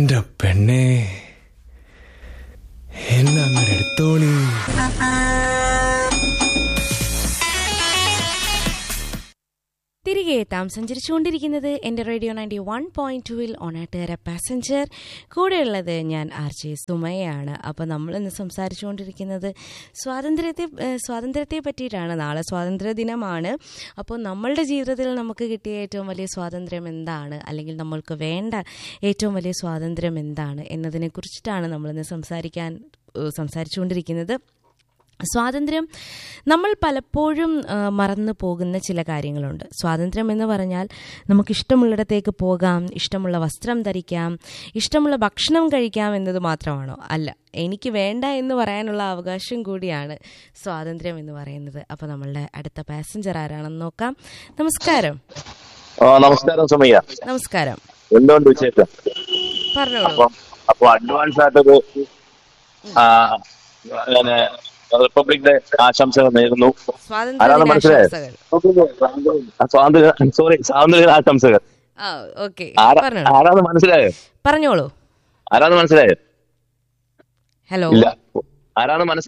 എന്റെ പെണ്ണെ എന്നെ അങ്ങനെ എടുത്തോളി തിരികെ എത്താം സഞ്ചരിച്ചുകൊണ്ടിരിക്കുന്നത് എൻ്റെ റേഡിയോ നയൻറ്റി വൺ പോയിന്റ് ടുവിൽ ഓണാട്ടുകര പാസഞ്ചർ കൂടെയുള്ളത് ഞാൻ ആർ ജെ സുമയാണ് അപ്പോൾ നമ്മളിന്ന് സംസാരിച്ചുകൊണ്ടിരിക്കുന്നത് സ്വാതന്ത്ര്യത്തെ ഏഹ് സ്വാതന്ത്ര്യത്തെ പറ്റിയിട്ടാണ് നാളെ സ്വാതന്ത്ര്യ ദിനമാണ് അപ്പോൾ നമ്മളുടെ ജീവിതത്തിൽ നമുക്ക് കിട്ടിയ ഏറ്റവും വലിയ സ്വാതന്ത്ര്യം എന്താണ് അല്ലെങ്കിൽ നമ്മൾക്ക് വേണ്ട ഏറ്റവും വലിയ സ്വാതന്ത്ര്യം എന്താണ് എന്നതിനെ കുറിച്ചിട്ടാണ് നമ്മളിന്ന് സംസാരിക്കാൻ ഏഹ് സംസാരിച്ചുകൊണ്ടിരിക്കുന്നത് സ്വാതന്ത്ര്യം നമ്മൾ പലപ്പോഴും ആ, മറന്നു പോകുന്ന ചില കാര്യങ്ങളുണ്ട് സ്വാതന്ത്ര്യം എന്ന് പറഞ്ഞാൽ നമുക്ക് ഇഷ്ടമുള്ളിടത്തേക്ക് പോകാം ഇഷ്ടമുള്ള വസ്ത്രം ധരിക്കാം ഇഷ്ടമുള്ള ഭക്ഷണം കഴിക്കാം എന്നത് മാത്രമാണോ അല്ല എനിക്ക് വേണ്ട എന്ന് പറയാനുള്ള അവകാശം കൂടിയാണ് സ്വാതന്ത്ര്യം എന്ന് പറയുന്നത് അപ്പോൾ നമ്മളുടെ അടുത്ത പാസഞ്ചർ ആരാണെന്ന് നോക്കാം നമസ്കാരം ആ നമസ്കാരം സുമയ്യ നമസ്കാരം എന്തുകൊണ്ട് വിശേഷം പറഞ്ഞോളൂ അപ്പം അപ്പൊ അഡ്വാൻസ് ആയിട്ടൊരു ആ, പിന്നെ റിപ്പബ്ലിക് ഡേ ആശംസകൾ നേരുന്നു സ്വാതന്ത്ര്യ ആരാണ് മനസ്സിലായത് ദിനാശംസകൾ ആ, സ്വാതന്ത്ര്യ സോറി സ്വാതന്ത്ര്യ ആശംസകൾ ആ ഓക്കെ ആരാ പറഞ്ഞോളൂ ആരാന്ന് മനസ്സിലായോ പറഞ്ഞോളൂ ആരാന്ന് മനസ്സിലായോ ഹലോ ഇല്ല ആരാന്ന് മനസ്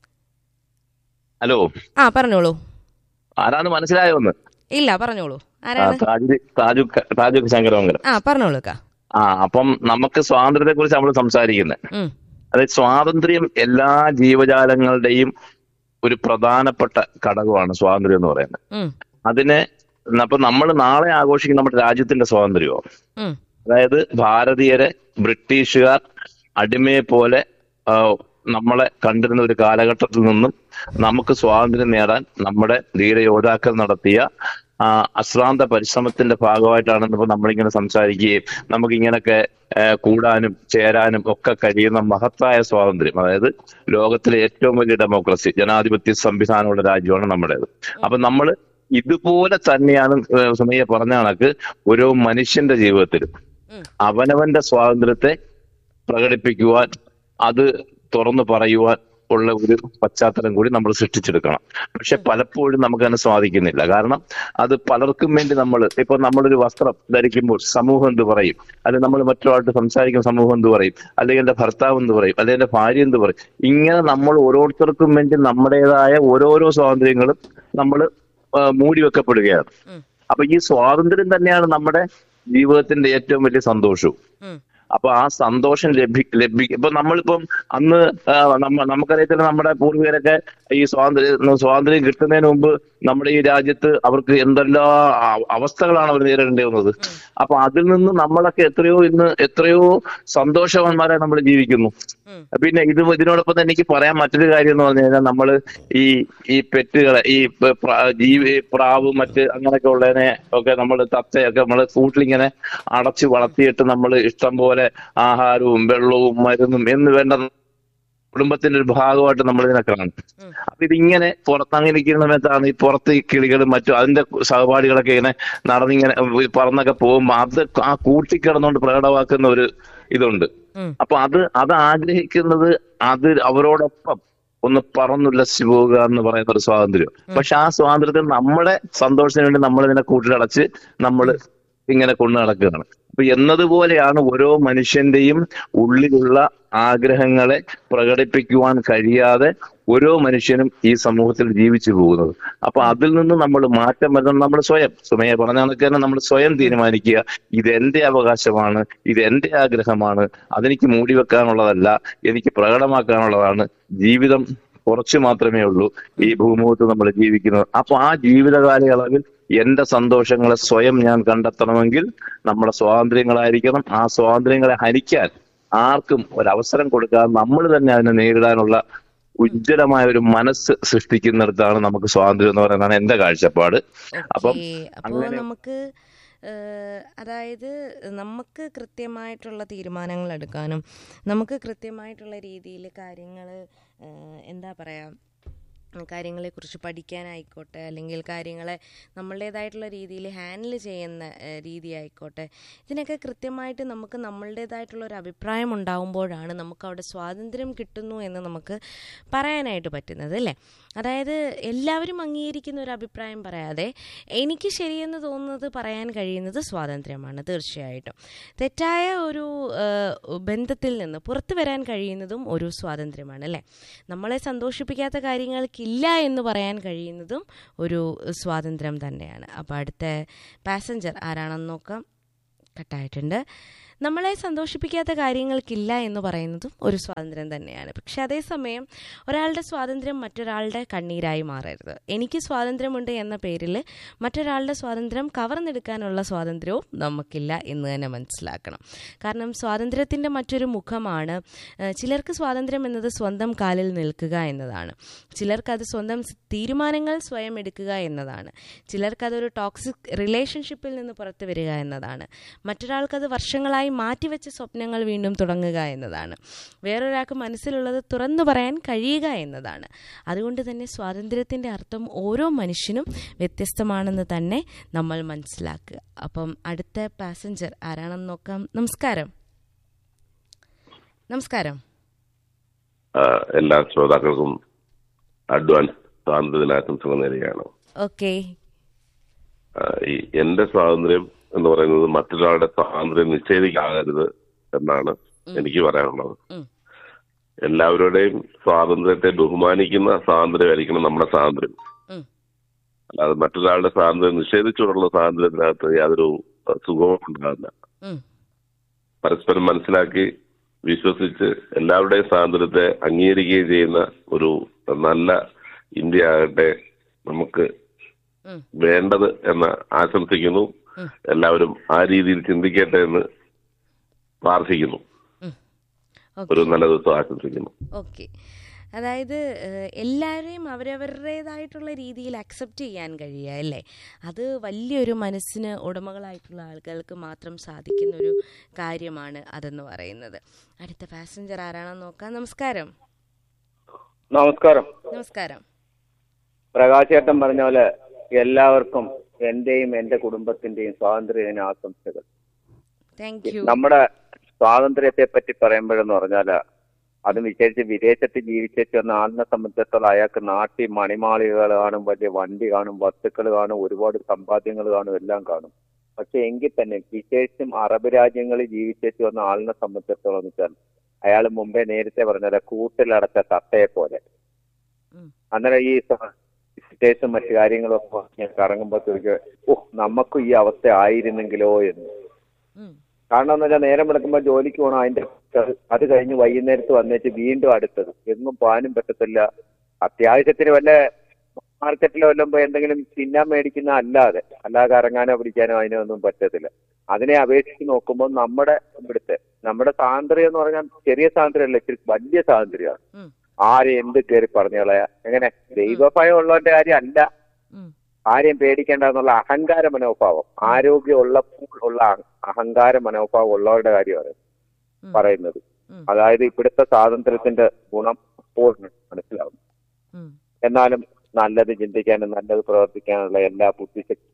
ഹലോ ആ പറഞ്ഞോളൂ ആരാന്ന് മനസ്സിലായോ ഒന്ന് ഇല്ല പറഞ്ഞോളൂ ആ, ആരാണ് താജു താജു താജു ശങ്കരമംഗലം ആ പറഞ്ഞോളൂ കാ ആ അപ്പം നമുക്ക് സ്വാതന്ത്ര്യത്തെ കുറിച്ച് നമ്മൾ സംസാരിക്കുന്നത് ഉം, അതായത് സ്വാതന്ത്ര്യം എല്ലാ ജീവജാലങ്ങളുടെയും ഒരു പ്രധാനപ്പെട്ട ഘടകമാണ് സ്വാതന്ത്ര്യം എന്ന് പറയുന്നത് ഉം, അതിനെ അപ്പൊ നമ്മൾ നാളെ ആഘോഷിക്കുന്ന നമ്മുടെ രാജ്യത്തിന്റെ സ്വാതന്ത്ര്യമോ ഉം, അതായത് ഭാരതീയരെ ബ്രിട്ടീഷുകാർ അടിമയെ പോലെ ആ, നമ്മളെ കണ്ടിരുന്ന ഒരു കാലഘട്ടത്തിൽ നിന്നും നമുക്ക് സ്വാതന്ത്ര്യം നേടാൻ നമ്മുടെ ധീരയോദ്ധാക്കൾ നടത്തിയ ആ, അശ്രാന്ത പരിശ്രമത്തിന്റെ ഭാഗമായിട്ടാണ് ഇപ്പൊ നമ്മളിങ്ങനെ സംസാരിക്കുകയും നമുക്ക് ഇങ്ങനൊക്കെ ആ, കൂടാനും ചേരാനും ഒക്കെ കഴിയുന്ന മഹത്തായ സ്വാതന്ത്ര്യം അതായത് ലോകത്തിലെ ഏറ്റവും വലിയ ഡെമോക്രസി ജനാധിപത്യ സംവിധാനമുള്ള രാജ്യമാണ് നമ്മുടേത് അപ്പൊ നമ്മൾ ഇതുപോലെ തന്നെയാണ് ഏഹ് സുമയ്യ പറഞ്ഞ കണക്ക് ഓരോ മനുഷ്യന്റെ ജീവിതത്തിലും ഉം. അവനവന്റെ സ്വാതന്ത്ര്യത്തെ പ്രകടിപ്പിക്കുവാൻ അത് തുറന്നു പറയുവാൻ ഉള്ള ഒരു പശ്ചാത്തലം കൂടി നമ്മൾ സൃഷ്ടിച്ചെടുക്കണം പക്ഷെ പലപ്പോഴും നമുക്ക് അതിന് സാധിക്കുന്നില്ല കാരണം അത് പലർക്കും വേണ്ടി നമ്മൾ ഇപ്പൊ നമ്മളൊരു വസ്ത്രം ധരിക്കുമ്പോൾ സമൂഹം എന്ത് പറയും അല്ലെങ്കിൽ നമ്മൾ മറ്റൊരാളായിട്ട് സംസാരിക്കുന്ന സമൂഹം എന്ത് പറയും അല്ലെങ്കിൽ എന്റെ ഭർത്താവ് എന്ത് പറയും അല്ലെങ്കിൽ എന്റെ ഭാര്യ എന്ത് പറയും ഇങ്ങനെ നമ്മൾ ഓരോരുത്തർക്കും വേണ്ടി നമ്മുടേതായ ഓരോരോ സ്വാതന്ത്ര്യങ്ങളും നമ്മൾ മൂടി വെക്കപ്പെടുകയാണ് ഉം. അപ്പൊ ഈ സ്വാതന്ത്ര്യം തന്നെയാണ് നമ്മുടെ ജീവിതത്തിന്റെ ഏറ്റവും വലിയ സന്തോഷവും ഉം, അപ്പൊ ആ സന്തോഷം ലഭി ലഭി ഇപ്പൊ നമ്മളിപ്പം അന്ന് ആ, നമ്മ നമുക്കറിയത്തില്ല നമ്മുടെ പൂർവികരൊക്കെ ഈ സ്വാതന്ത്ര്യം സ്വാതന്ത്ര്യം കിട്ടുന്നതിന് മുമ്പ് നമ്മുടെ ഈ രാജ്യത്ത് അവർക്ക് എന്തെല്ലാം അ- അവസ്ഥകളാണ് അവർ നേരിടേണ്ടി വന്നത് അപ്പൊ അതിൽ നിന്ന് നമ്മളൊക്കെ എത്രയോ ഇന്ന് എത്രയോ സന്തോഷവാന്മാരായി നമ്മൾ ജീവിക്കുന്നു ഉം. പിന്നെ ഇത് ഇതിനോടൊപ്പം തന്നെ എനിക്ക് പറയാൻ മറ്റൊരു കാര്യം എന്ന് പറഞ്ഞു കഴിഞ്ഞാൽ നമ്മള് ഈ ഈ പെറ്റുകളെ ഈ പ- പ്ര- ജീവി പ്രാവ് മറ്റ് അങ്ങനെയൊക്കെ ഉള്ളതിനെ ഒക്കെ നമ്മൾ തത്തയൊക്കെ നമ്മൾ കൂട്ടിലിങ്ങനെ അടച്ച് വളർത്തിയിട്ട് നമ്മൾ ഇഷ്ടം പോലെ ആഹാരവും വെള്ളവും മരുന്നും എന്ന് വേണ്ട കുടുംബത്തിന്റെ ഒരു ഭാഗമായിട്ട് നമ്മൾ ഇതിനെ കാണും ഉം. അപ്പൊ ഇതിങ്ങനെ പുറത്തങ്ങനെ ഇരിക്കുന്ന സമയത്താണ് ഈ പുറത്ത് ഈ കിളികളും മറ്റും അതിന്റെ സഹപാഠികളൊക്കെ ഇങ്ങനെ നടന്നിങ്ങനെ പറന്നൊക്കെ പോകുമ്പോ അത് ആ കൂട്ടിക്കിടന്നുകൊണ്ട് പ്രകടമാക്കുന്ന ഒരു ഇതുണ്ട് ഉം. അപ്പൊ അത് അത് ആഗ്രഹിക്കുന്നത് അത് അവരോടൊപ്പം ഒന്ന് പറന്നുല്ലസിച്ച് പോവുക എന്ന് പറയുന്ന ഒരു സ്വാതന്ത്ര്യം പക്ഷെ ആ സ്വാതന്ത്ര്യത്തിൽ നമ്മുടെ സന്തോഷത്തിന് വേണ്ടി നമ്മൾ ഇതിനെ കൂട്ടിലടച്ച് നമ്മൾ ഇങ്ങനെ കൊണ്ടു നടക്കുകയാണ് അപ്പൊ എന്നതുപോലെയാണ് ഓരോ മനുഷ്യന്റെയും ഉള്ളിലുള്ള ആഗ്രഹങ്ങളെ പ്രകടിപ്പിക്കുവാൻ കഴിയാതെ ഓരോ മനുഷ്യനും ഈ സമൂഹത്തിൽ ജീവിച്ചു പോകുന്നത് അപ്പൊ അതിൽ നിന്ന് നമ്മൾ മാറ്റം വരുന്നത് നമ്മൾ സ്വയം സുമയ പറഞ്ഞ കണക്ക് തന്നെ നമ്മൾ സ്വയം തീരുമാനിക്കുക ഇത് എന്റെ അവകാശമാണ് ഇത് എന്റെ ആഗ്രഹമാണ് അതെനിക്ക് മൂടി വെക്കാനുള്ളതല്ല എനിക്ക് പ്രകടമാക്കാനുള്ളതാണ് ജീവിതം കുറച്ച് മാത്രമേ ഉള്ളൂ ഈ ഭൂമുഖത്ത് നമ്മൾ ജീവിക്കുന്നത് അപ്പൊ ആ ജീവിത കാലയളവിൽ എന്റെ സന്തോഷങ്ങളെ സ്വയം ഞാൻ കണ്ടെത്തണമെങ്കിൽ നമ്മുടെ സ്വാതന്ത്ര്യങ്ങളായിരിക്കണം ആ സ്വാതന്ത്ര്യങ്ങളെ ഹനിക്കാൻ ആർക്കും ഒരവസരം കൊടുക്കാതെ നമ്മൾ തന്നെ അതിനെ നേരിടാനുള്ള ഉജ്ജ്വലമായ ഒരു മനസ്സ് സൃഷ്ടിക്കുന്നിടത്താണ് നമുക്ക് സ്വാതന്ത്ര്യം എന്ന് പറയുന്നതാണ് എന്റെ കാഴ്ചപ്പാട് അപ്പം ഓക്കേ. അപ്പോ അങ്ങനെ- നമുക്ക് ഏഹ്, അതായത് നമുക്ക് കൃത്യമായിട്ടുള്ള തീരുമാനങ്ങൾ എടുക്കാനും നമുക്ക് കൃത്യമായിട്ടുള്ള രീതിയിൽ കാര്യങ്ങൾ എന്താ പറയാ കാര്യങ്ങളെക്കുറിച്ച് പഠിക്കാനായിക്കോട്ടെ അല്ലെങ്കിൽ കാര്യങ്ങളെ നമ്മളുടേതായിട്ടുള്ള രീതിയിൽ ഹാൻഡിൽ ചെയ്യുന്ന ഏഹ്, രീതി ആയിക്കോട്ടെ ഇതിനൊക്കെ കൃത്യമായിട്ട് നമുക്ക് നമ്മളുടേതായിട്ടുള്ള ഒരു അഭിപ്രായം ഉണ്ടാവുമ്പോഴാണ് നമുക്ക് അവിടെ സ്വാതന്ത്ര്യം കിട്ടുന്നു എന്ന് നമുക്ക് പറയാനായിട്ട് പറ്റുന്നത് അല്ലേ അതായത് എല്ലാവരും അംഗീകരിക്കുന്ന ഒരു അഭിപ്രായം പറയാതെ എനിക്ക് ശരിയെന്ന് തോന്നുന്നത് പറയാൻ കഴിയുന്നത് സ്വാതന്ത്ര്യമാണ് തീർച്ചയായിട്ടും തെറ്റായ ഒരു ഏഹ്, ബന്ധത്തിൽ നിന്ന് പുറത്തു വരാൻ കഴിയുന്നതും ഒരു സ്വാതന്ത്ര്യമാണ് അല്ലേ നമ്മളെ സന്തോഷിപ്പിക്കാത്ത കാര്യങ്ങൾക്കില്ല എന്ന് പറയാൻ കഴിയുന്നതും ഒരു സ്വാതന്ത്ര്യം തന്നെയാണ് അപ്പോൾ അടുത്ത പാസഞ്ചർ ആരാണെന്ന് നോക്കാം കട്ടായിട്ടുണ്ട് നമ്മളെ സന്തോഷിപ്പിക്കാത്ത കാര്യങ്ങൾക്കില്ല എന്ന് പറയുന്നതും ഒരു സ്വാതന്ത്ര്യം തന്നെയാണ് പക്ഷെ അതേസമയം ഒരാളുടെ സ്വാതന്ത്ര്യം മറ്റൊരാളുടെ കണ്ണീരായി മാറരുത് എനിക്ക് സ്വാതന്ത്ര്യമുണ്ട് എന്ന പേരിൽ മറ്റൊരാളുടെ സ്വാതന്ത്ര്യം കവർന്നെടുക്കാനുള്ള സ്വാതന്ത്ര്യവും നമുക്കില്ല എന്ന് തന്നെ മനസ്സിലാക്കണം കാരണം സ്വാതന്ത്ര്യത്തിൻ്റെ മറ്റൊരു മുഖമാണ് ഏഹ്, ചിലർക്ക് സ്വാതന്ത്ര്യം എന്നത് സ്വന്തം കാലിൽ നിൽക്കുക എന്നതാണ് ചിലർക്ക് അത് സ്വന്തം സ് തീരുമാനങ്ങൾ സ്വയം എടുക്കുക എന്നതാണ് ചിലർക്ക് അതൊരു ടോക്സിക് റിലേഷൻഷിപ്പിൽ നിന്ന് പുറത്തു വരിക എന്നതാണ് മറ്റൊരാൾക്കത് വർഷങ്ങളായി മാറ്റിവെച്ച സ്വപ്നങ്ങൾ വീണ്ടും തുടങ്ങുക എന്നതാണ് വേറൊരാൾക്ക് മനസ്സിലുള്ളത് തുറന്നു പറയാൻ കഴിയുക എന്നതാണ് അതുകൊണ്ട് തന്നെ സ്വാതന്ത്ര്യത്തിൻ്റെ അർത്ഥം ഓരോ മനുഷ്യനും വ്യത്യസ്തമാണെന്ന് തന്നെ നമ്മൾ മനസ്സിലാക്കുക അപ്പം അടുത്ത പാസഞ്ചർ ആരാണെന്ന് നോക്കാം നമസ്കാരം നമസ്കാരം ആ, എല്ലാ ശ്രോതാക്കൾക്കും അഡ്വാൻസ് സ്വാതന്ത്ര്യ ദിനാശംസകൾ നേരുകയാണ് ഓക്കെ ആ, ഈ എന്റെ സ്വാതന്ത്ര്യം എന്ന് പറയുന്നത് മറ്റൊരാളുടെ സ്വാതന്ത്ര്യം നിഷേധിക്കാകരുത് എന്നാണ് എനിക്ക് പറയാനുള്ളത് ഉം. എല്ലാവരുടെയും സ്വാതന്ത്ര്യത്തെ ബഹുമാനിക്കുന്ന സ്വാതന്ത്ര്യമായിരിക്കണം നമ്മുടെ സ്വാതന്ത്ര്യം ഉം. അല്ലാതെ മറ്റൊരാളുടെ സ്വാതന്ത്ര്യം നിഷേധിച്ചുകൊണ്ടുള്ള സ്വാതന്ത്ര്യത്തിനകത്ത് യാതൊരു അഹ്, സുഖവും ഉണ്ടാകില്ല ഉം. പരസ്പരം മനസ്സിലാക്കി വിശ്വസിച്ച് എല്ലാവരുടെയും സ്വാതന്ത്ര്യത്തെ അംഗീകരിക്കുകയും ചെയ്യുന്ന ഒരു നല്ല ഇന്ത്യ ആകട്ടെ നമുക്ക് ഉം. വേണ്ടത് എന്ന് ആശംസിക്കുന്നു ഉം. എല്ലാവരും ആ രീതിയിൽ ചിന്തിക്കട്ടെ എന്ന് പ്രാർത്ഥിക്കുന്നു ഒരു ഓക്കെ നല്ല ദിവസം ആശംസിക്കുന്നു ഓക്കെ അതായത് ഏഹ്, എല്ലാവരെയും അവരവരുടേതായിട്ടുള്ള രീതിയിൽ അക്സെപ്റ്റ് ചെയ്യാൻ കഴിയുക അല്ലേ അത് വലിയൊരു മനസ്സിന് ഉടമകളായിട്ടുള്ള ആളുകൾക്ക് മാത്രം സാധിക്കുന്ന ഒരു കാര്യമാണ് അതെന്ന് പറയുന്നത് അടുത്ത പാസഞ്ചർ ആരാണെന്ന് നോക്കാം നമസ്കാരം നമസ്കാരം നമസ്കാരം പ്രകാശേട്ടൻ പറഞ്ഞ പോലെ എല്ലാവർക്കും എന്റെയും എന്റെ കുടുംബത്തിന്റെയും സ്വാതന്ത്ര്യ ദിന ആശംസകൾ താങ്ക് യു നമ്മുടെ സ്വാതന്ത്ര്യത്തെ പറ്റി പറയുമ്പോഴെന്ന് പറഞ്ഞാല് അത് വിശേഷിച്ച് വിദേശത്ത് ജീവിച്ചു വന്ന ആളിനെ സംബന്ധിച്ചിടത്തോളം അയാൾക്ക് നാട്ടിൽ മണിമാളികൾ കാണും വലിയ വണ്ടി കാണും വസ്തുക്കൾ കാണും ഒരുപാട് സമ്പാദ്യങ്ങൾ കാണും എല്ലാം കാണും പക്ഷെ എങ്കിൽ തന്നെ വിശേഷിച്ചും അറബ് രാജ്യങ്ങളിൽ ജീവിച്ചു വന്ന ആളിനെ സംബന്ധിച്ചിടത്തോളം എന്ന് വെച്ചാൽ അയാൾ മുമ്പേ നേരത്തെ പറഞ്ഞ കൂട്ടിലടച്ച തത്തയെ പോലെ ഉം. അന്നേരം ഈ സിറ്റേഴ്സും മറ്റു കാര്യങ്ങളും ഒക്കെ ഞാൻ കറങ്ങുമ്പോഴത്തേക്ക് ഓ നമുക്കും ഈ അവസ്ഥ ആയിരുന്നെങ്കിലോ എന്ന് ഉം. കാരണം എന്ന് വെച്ചാൽ നേരം വിളക്കുമ്പോൾ ജോലിക്ക് പോകണം അതിന്റെ അത് കഴിഞ്ഞ് വൈകുന്നേരത്ത് വന്നേച്ച് വീണ്ടും അടുത്തത് എങ്ങും പോകാനും പറ്റത്തില്ല അത്യാവശ്യത്തിന് വല്ല മാർക്കറ്റിലോ വല്ലതും പോയി എന്തെങ്കിലും തിന്നാൻ മേടിക്കുന്ന അല്ലാതെ അല്ലാതെ കറങ്ങാനോ പിടിക്കാനോ അതിനോ ഒന്നും പറ്റത്തില്ല അതിനെ അപേക്ഷിച്ച് നോക്കുമ്പോൾ നമ്മുടെ ഇവിടുത്തെ നമ്മുടെ സ്വാതന്ത്ര്യം എന്ന് പറഞ്ഞാൽ ചെറിയ സ്വാതന്ത്ര്യമല്ല ഇച്ചിരി വലിയ സ്വാതന്ത്ര്യമാണ് ഉം. ആരെ എന്ത് കയറി പറഞ്ഞു കളയാ എങ്ങനെ ദൈവഭയം ഉള്ളവന്റെ കാര്യം അല്ല ഉം. ആരെയും പേടിക്കേണ്ട എന്നുള്ള അഹങ്കാര മനോഭാവം ആരോഗ്യം ഉള്ളപ്പോൾ ഉള്ള അഹ- അഹങ്കാര മനോഭാവം ഉള്ളവരുടെ കാര്യമാണ് ഉം. പറയുന്നത് ഉം. അതായത് ഇവിടുത്തെ സ്വാതന്ത്ര്യത്തിന്റെ ഗുണം അപ്പോൾ മനസ്സിലാവും ഉം. എന്നാലും നല്ലത് ചിന്തിക്കാനും നല്ലത് പ്രവർത്തിക്കാനുള്ള എല്ലാ ബുദ്ധിശക്തി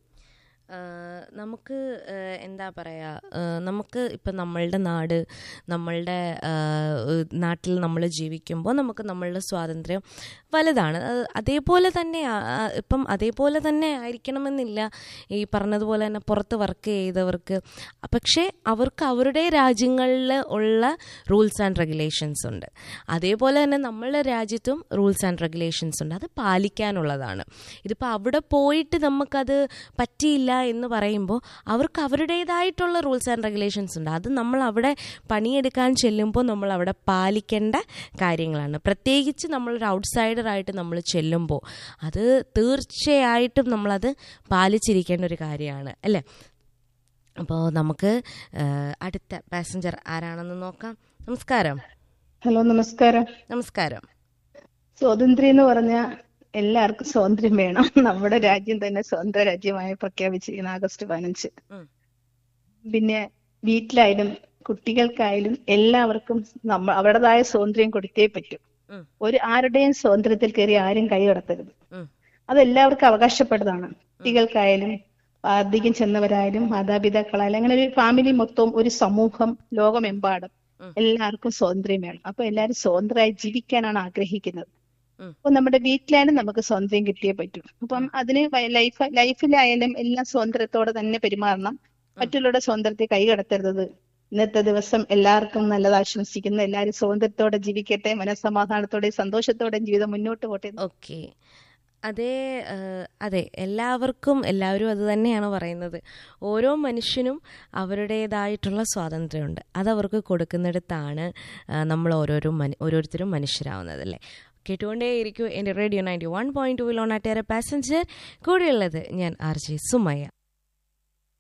ആഹ് നമുക്ക് ആഹ് എന്താ പറയുക നമുക്ക് ഇപ്പം നമ്മളുടെ നാട് നമ്മളുടെ ആഹ് നാട്ടിൽ നമ്മൾ ജീവിക്കുമ്പോൾ നമുക്ക് നമ്മളുടെ സ്വാതന്ത്ര്യം വലുതാണ് അത് അതേപോലെ തന്നെ ആ- ആ- ഇപ്പം അതേപോലെ തന്നെ ആയിരിക്കണമെന്നില്ല ഈ പറഞ്ഞതുപോലെ തന്നെ പുറത്ത് വർക്ക് ചെയ്തവർക്ക് പക്ഷേ അവർക്ക് അവരുടെ രാജ്യങ്ങളിൽ ഉള്ള റൂൾസ് ആൻഡ് റെഗുലേഷൻസ് ഉണ്ട് അതേപോലെ തന്നെ നമ്മളുടെ രാജ്യത്തും റൂൾസ് ആൻഡ് റെഗുലേഷൻസ് ഉണ്ട് അത് പാലിക്കാനുള്ളതാണ് ഇതിപ്പോൾ അവിടെ പോയിട്ട് നമുക്കത് പറ്റിയില്ല എന്ന് പറയുമ്പോൾ അവർക്ക് അവരുടേതായിട്ടുള്ള റൂൾസ് ആൻഡ് റെഗുലേഷൻസ് ഉണ്ട് അത് നമ്മൾ അവിടെ പണിയെടുക്കാൻ ചെല്ലുമ്പോൾ നമ്മൾ അവിടെ പാലിക്കേണ്ട കാര്യങ്ങളാണ് പ്രത്യേകിച്ച് നമ്മളൊരു ഔട്ട്സൈഡറായിട്ട് നമ്മൾ ചെല്ലുമ്പോൾ അത് തീർച്ചയായിട്ടും നമ്മളത് പാലിച്ചിരിക്കേണ്ട ഒരു കാര്യമാണ് അല്ലേ അപ്പോൾ നമുക്ക് ആ, അടുത്ത പാസഞ്ചർ ആരാണെന്ന് നോക്കാം നമസ്കാരം ഹലോ നമസ്കാരം നമസ്കാരം സ്വാതന്ത്ര്യം എന്ന് പറഞ്ഞാൽ എല്ലാവർക്കും സ്വാതന്ത്ര്യം വേണം നമ്മുടെ രാജ്യം തന്നെ സ്വന്തം രാജ്യമായി പ്രഖ്യാപിച്ചിരിക്കുന്ന ആഗസ്റ്റ് പതിനഞ്ച് ഉം. പിന്നെ വീട്ടിലായാലും കുട്ടികൾക്കായാലും എല്ലാവർക്കും നമ്മ അവരുടേതായ സ്വാതന്ത്ര്യം കൊടുത്തേ പറ്റൂ ഉം. ഒരു ആരുടെയും സ്വാതന്ത്ര്യത്തിൽ കയറി ആരും കൈ കടത്തരുത് ഉം. അത് എല്ലാവർക്കും അവകാശപ്പെട്ടതാണ് കുട്ടികൾക്കായാലും വാർദ്ധക്യം ചെന്നവരായാലും മാതാപിതാക്കളായാലും അങ്ങനെ ഒരു ഫാമിലി മൊത്തം ഒരു സമൂഹം ലോകമെമ്പാടും ഉം. എല്ലാവർക്കും സ്വാതന്ത്ര്യം വേണം അപ്പൊ എല്ലാവരും സ്വതന്ത്രമായി ജീവിക്കാനാണ് ആഗ്രഹിക്കുന്നത് ഉം. അപ്പൊ നമ്മുടെ വീട്ടിലായാലും നമുക്ക് സ്വാതന്ത്ര്യം കിട്ടിയേ പറ്റൂ അപ്പം അതിന് വ- ലൈഫ് ലൈഫിലായാലും എല്ലാം സ്വാതന്ത്ര്യത്തോടെ തന്നെ പെരുമാറണം മറ്റുള്ളവരുടെ സ്വാതന്ത്ര്യത്തെ കൈകടത്തരുത് ഇന്നത്തെ ദിവസം എല്ലാവർക്കും നല്ലത് ആശംസിക്കുന്നു എല്ലാവരും സ്വാതന്ത്ര്യത്തോടെ ജീവിക്കട്ടെ മനസ്സമാധാനത്തോടെ സന്തോഷത്തോടെ ജീവിതം മുന്നോട്ട് പോട്ടെ എന്ന് ഓക്കെ അതേ ആ, അതെ എല്ലാവർക്കും എല്ലാവരും അത് തന്നെയാണ് പറയുന്നത് ഓരോ മനുഷ്യനും അവരുടേതായിട്ടുള്ള സ്വാതന്ത്ര്യമുണ്ട് അതവർക്ക് കൊടുക്കുന്നിടത്താണ് ആ, നമ്മൾ ഓരോരോ മനു ഓരോരുത്തരും മനുഷ്യരാവുന്നത് അല്ലേ കേട്ടുകൊണ്ടേയിരിക്കും എൻ്റെ radio ninety one point two വിൽ ഓൺ ആറ്റേറെ പാസഞ്ചർ കൂടെയുള്ളത് ഞാൻ ആർ ജെ സുമയ്യ